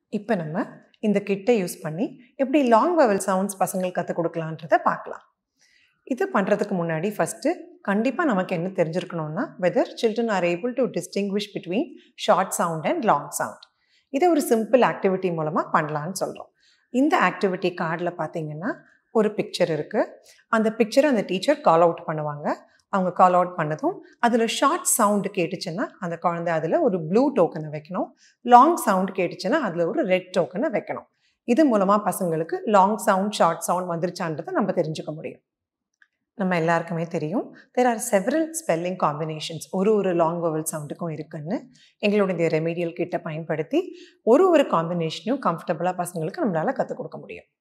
இப்போ நம்ம இந்த கிட்டை யூஸ் பண்ணி எப்படி லாங் வவல் சவுண்ட்ஸ் பசங்களுக்கு கற்றுக் கொடுக்கலான்றத பார்க்கலாம் இது பண்ணுறதுக்கு முன்னாடி ஃபஸ்ட்டு கண்டிப்பாக நமக்கு என்ன தெரிஞ்சிருக்கணும்னா whether children are able to distinguish between short sound and long sound இதை ஒரு சிம்பிள் ஆக்டிவிட்டி மூலமாக பண்ணலான்னு சொல்கிறோம் இந்த ஆக்டிவிட்டி கார்டில் பார்த்தீங்கன்னா ஒரு பிக்சர் இருக்குது அந்த பிக்சரை அந்த டீச்சர் கால் அவுட் பண்ணுவாங்க அவங்க கால் அவுட் பண்ணதும் அதில் ஷார்ட் சவுண்டு கேட்டுச்சுன்னா அந்த குழந்தை அதில் ஒரு ப்ளூ டோக்கனை வைக்கணும் லாங் சவுண்ட் கேட்டுச்சுன்னா அதில் ஒரு ரெட் டோக்கனை வைக்கணும் இது மூலமாக பசங்களுக்கு லாங் சவுண்ட் ஷார்ட் சவுண்ட் வந்துருச்சான்றதை நம்ம தெரிஞ்சுக்க முடியும் நம்ம எல்லாருக்குமே தெரியும் there are several spelling combinations ஒரு ஒரு லாங் வவல் சவுண்டுக்கும் இருக்குன்னு எங்களோட இந்த ரெமீடியல் கிட்ட பயன்படுத்தி ஒரு ஒரு காம்பினேஷனையும் கம்ஃபர்டபுளாக பசங்களுக்கு நம்மளால் கற்றுக் கொடுக்க முடியும்